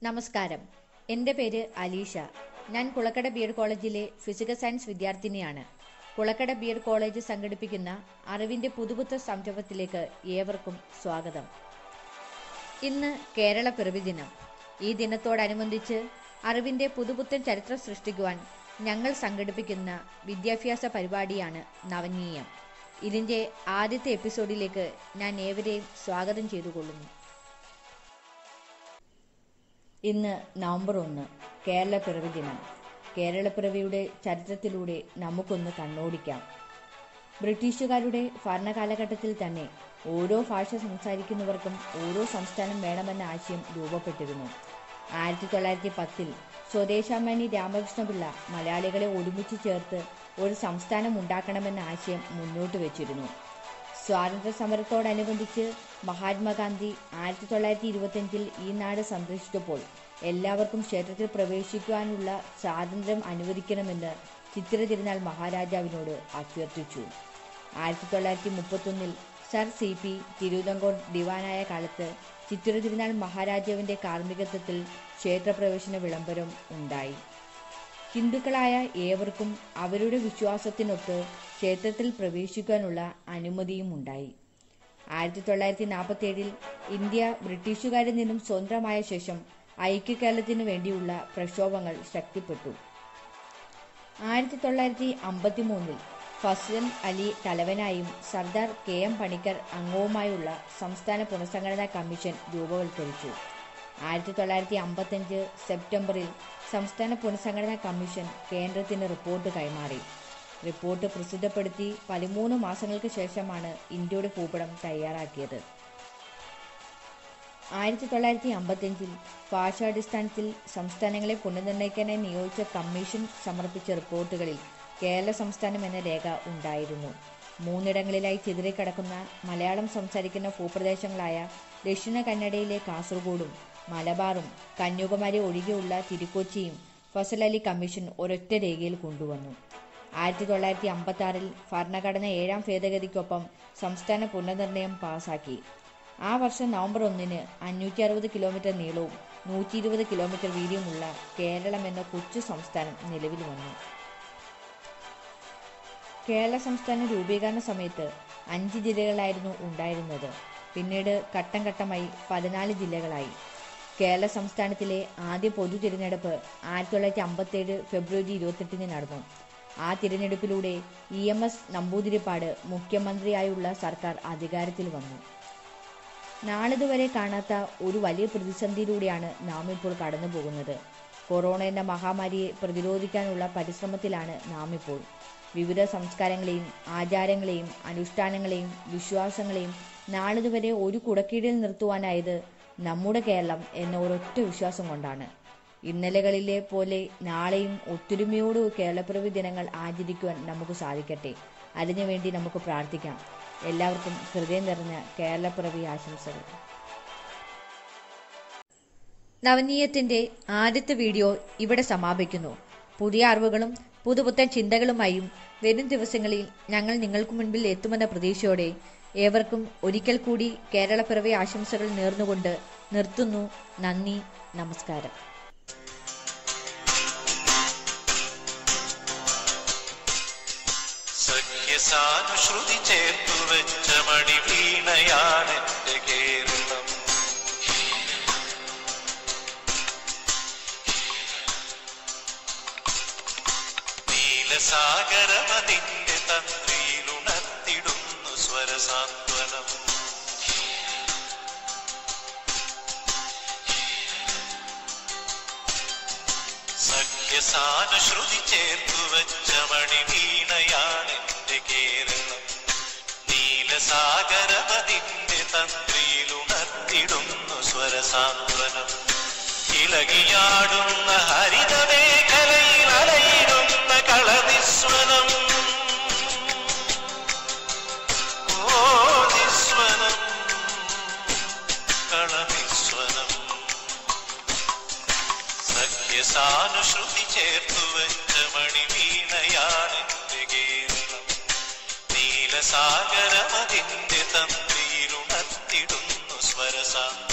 നമസ്കാരം എൻ്റെ പേര് അലീഷ ഞാൻ കുളക്കട ബി എഡ് കോളേജിലെ ഫിസിക്കൽ സയൻസ് വിദ്യാർത്ഥിനിയാണ് കുളക്കട ബി എഡ് കോളേജ് സംഘടിപ്പിക്കുന്ന അറിവിൻ്റെ പുതുപുത്ത സംരംഭത്തിലേക്ക് ഏവർക്കും സ്വാഗതം ഇന്ന് കേരള പിറവി ദിനം ഈ ദിനത്തോടനുബന്ധിച്ച് അറിവിൻ്റെ പുതുപുത്തൻ ചരിത്രം സൃഷ്ടിക്കുവാൻ ഞങ്ങൾ സംഘടിപ്പിക്കുന്ന വിദ്യാഭ്യാസ പരിപാടിയാണ് നവനീയം ഇതിൻ്റെ ആദ്യത്തെ എപ്പിസോഡിലേക്ക് ഞാൻ ഏവരെയും സ്വാഗതം ചെയ്തു കൊള്ളുന്നു ഇന്ന് നവംബർ ഒന്ന് കേരള പിറവി ദിനം കേരളപ്പിറവിയുടെ ചരിത്രത്തിലൂടെ നമുക്കൊന്ന് കണ്ണോടിക്കാം ബ്രിട്ടീഷുകാരുടെ ഭരണകാലഘട്ടത്തിൽ തന്നെ ഓരോ ഭാഷ സംസാരിക്കുന്നവർക്കും ഓരോ സംസ്ഥാനം വേണമെന്ന ആശയം രൂപപ്പെട്ടിരുന്നു ആയിരത്തി തൊള്ളായിരത്തി പത്തിൽ സ്വദേശാമണി രാമകൃഷ്ണപിള്ള മലയാളികളെ ഒരുമിച്ച് ചേർത്ത് ഒരു സംസ്ഥാനം ഉണ്ടാക്കണമെന്ന ആശയം മുന്നോട്ട് വെച്ചിരുന്നു സ്വാതന്ത്ര്യ സമരത്തോടനുബന്ധിച്ച് മഹാത്മാഗാന്ധി ആയിരത്തി തൊള്ളായിരത്തി ഇരുപത്തിയഞ്ചിൽ ഈ നാട് സന്ദർശിച്ചപ്പോൾ എല്ലാവർക്കും ക്ഷേത്രത്തിൽ പ്രവേശിക്കുവാനുള്ള സ്വാതന്ത്ര്യം അനുവദിക്കണമെന്ന് ചിത്തിര തിരുനാൾ മഹാരാജാവിനോട് അഭ്യർത്ഥിച്ചു ആയിരത്തി തൊള്ളായിരത്തി മുപ്പത്തൊന്നിൽ സർ സി പി തിരുവിതങ്കോട് ദിവാനായ കാലത്ത് ചിത്തിര തിരുനാൾ മഹാരാജാവിന്റെ കാർമ്മികത്വത്തിൽ ക്ഷേത്രപ്രവേശന വിളംബരം ഉണ്ടായി ഹിന്ദുക്കളായ ഏവർക്കും അവരുടെ വിശ്വാസത്തിനൊത്ത് ക്ഷേത്രത്തിൽ പ്രവേശിക്കാനുള്ള അനുമതിയും ഉണ്ടായി ആയിരത്തി തൊള്ളായിരത്തി നാൽപ്പത്തി ഏഴിൽ ഇന്ത്യ ബ്രിട്ടീഷുകാരിൽ നിന്നും സ്വതന്ത്രമായ ശേഷം ഐക്യകേരളത്തിനു വേണ്ടിയുള്ള പ്രക്ഷോഭങ്ങൾ ശക്തിപ്പെട്ടു ആയിരത്തി തൊള്ളായിരത്തി അമ്പത്തി മൂന്നിൽ ഫസൽ അലി തലവനായും സർദാർ കെ എം പണിക്കർ അംഗവുമായുള്ള സംസ്ഥാന പുനഃസംഘടനാ കമ്മീഷൻ രൂപവൽക്കരിച്ചു ആയിരത്തി തൊള്ളായിരത്തി അമ്പത്തഞ്ച് സെപ്റ്റംബറിൽ സംസ്ഥാന പുനഃസംഘടനാ കമ്മീഷൻ കേന്ദ്രത്തിന് റിപ്പോർട്ട് കൈമാറി റിപ്പോർട്ട് പ്രസിദ്ധപ്പെടുത്തി പതിമൂന്ന് മാസങ്ങൾക്ക് ശേഷമാണ് ഇന്ത്യയുടെ ഭൂപടം തയ്യാറാക്കിയത് ആയിരത്തി തൊള്ളായിരത്തി അമ്പത്തഞ്ചിൽ ഭാഷാടിസ്ഥാനത്തിൽ സംസ്ഥാനങ്ങളെ പുനർനിർണ്ണയിക്കാനായി നിയോഗിച്ച കമ്മീഷൻ സമർപ്പിച്ച റിപ്പോർട്ടുകളിൽ കേരള സംസ്ഥാനം എന്ന രേഖ ഉണ്ടായിരുന്നു മൂന്നിടങ്ങളിലായി ചിതറിക്കിടക്കുന്ന മലയാളം സംസാരിക്കുന്ന ഭൂപ്രദേശങ്ങളായ ദക്ഷിണ കന്നഡയിലെ കാസർഗോഡും മലബാറും കന്യാകുമാരി ഒഴികെയുള്ള തിരുക്കൊച്ചിയും ഫസൽ അലി കമ്മീഷൻ ഒരൊറ്റ രേഖയിൽ കൊണ്ടുവന്നു ആയിരത്തി തൊള്ളായിരത്തി അമ്പത്തി ആറിൽ ഭരണഘടന ഏഴാം ഭേദഗതിക്കൊപ്പം സംസ്ഥാന പുനർനിർണയം പാസാക്കി ആ വർഷം നവംബർ ഒന്നിന് അഞ്ഞൂറ്റി അറുപത് കിലോമീറ്റർ നീളവും നൂറ്റി ഇരുപത് കിലോമീറ്റർ വീതിയുമുള്ള കേരളം എന്ന കൊച്ചു സംസ്ഥാനം നിലവിൽ വന്നു കേരള സംസ്ഥാന രൂപീകരണ സമയത്ത് അഞ്ച് ജില്ലകളായിരുന്നു ഉണ്ടായിരുന്നത് പിന്നീട് ഘട്ടം ഘട്ടമായി പതിനാല് ജില്ലകളായി കേരള സംസ്ഥാനത്തിലെ ആദ്യ പൊതു തിരഞ്ഞെടുപ്പ് ആയിരത്തി തൊള്ളായിരത്തി അമ്പത്തേഴ് ഫെബ്രുവരി ഇരുപത്തെട്ടിന് നടന്നു ആ തിരഞ്ഞെടുപ്പിലൂടെ ഇ എം എസ് നമ്പൂതിരിപ്പാട് മുഖ്യമന്ത്രിയായുള്ള സർക്കാർ അധികാരത്തിൽ വന്നു നാളിതുവരെ കാണാത്ത ഒരു വലിയ പ്രതിസന്ധിയിലൂടെയാണ് നാം ഇപ്പോൾ കടന്നു പോകുന്നത് കൊറോണ എന്ന മഹാമാരിയെ പ്രതിരോധിക്കാനുള്ള പരിശ്രമത്തിലാണ് നാം ഇപ്പോൾ വിവിധ സംസ്കാരങ്ങളെയും ആചാരങ്ങളെയും അനുഷ്ഠാനങ്ങളെയും വിശ്വാസങ്ങളെയും നാളിതുവരെ ഒരു കുടക്കീഴിൽ നിർത്തുവാനായത് നമ്മുടെ കേരളം എന്ന ഒരൊറ്റ വിശ്വാസം കൊണ്ടാണ് ഇന്നലകളിലെ പോലെ നാളെയും ഒത്തൊരുമയോട് കേരളപ്പിറവി ദിനങ്ങൾ ആചരിക്കുവാൻ നമുക്ക് സാധിക്കട്ടെ അതിനുവേണ്ടി നമുക്ക് പ്രാർത്ഥിക്കാം എല്ലാവർക്കും ഹൃദയം നിറഞ്ഞ കേരളപ്പിറവി ആശംസകൾ നവനീയത്തിന്റെ ആദ്യത്തെ വീഡിയോ ഇവിടെ സമാപിക്കുന്നു പുതിയ അറിവുകളും പുതുപുത്തൻ ചിന്തകളുമായും വരും ദിവസങ്ങളിൽ ഞങ്ങൾ നിങ്ങൾക്ക് മുൻപിൽ എത്തുമെന്ന പ്രതീക്ഷയോടെ ഏവർക്കും ഒരിക്കൽ കൂടി കേരളപ്പിറവി ആശംസകൾ നേർന്നുകൊണ്ട് നിർത്തുന്നു നന്ദി നമസ്കാരം സഖ്യസാനുശ്രുതി ചേർത്തു വെച്ച മണി വീണയാണെന്റെ കേരളം നീലസാഗരമതിന്റെ തന്ത്രിയിലുണർത്തിടുന്നു സ്വരസാന്ത്വനം സഖ്യസാനുശ്രുതി ചേർത്തു വെച്ച മണി വീണയാണെന്റെ കേരളം നീലസാഗരമതിന്റെ തന്ത്രിയിലുണർത്തിടുന്നു സ്വരസാന്ത്വനം ഇളകിയാടുന്ന ഹരിതമേഖലയിൽ അലയിടുന്ന കളനിസ്വനം ഓ നിസ്വനം കളനിസ്വനം സഖ്യസാനുശ്രുതി ചേർത്തു വെച്ച മണി വീണയാണെന്റെ കേരളം നീലസാഗരമതിന്റെ തന്ത്രിയിലുണർത്തിടുന്നു സ്വരസാന്ത്വനം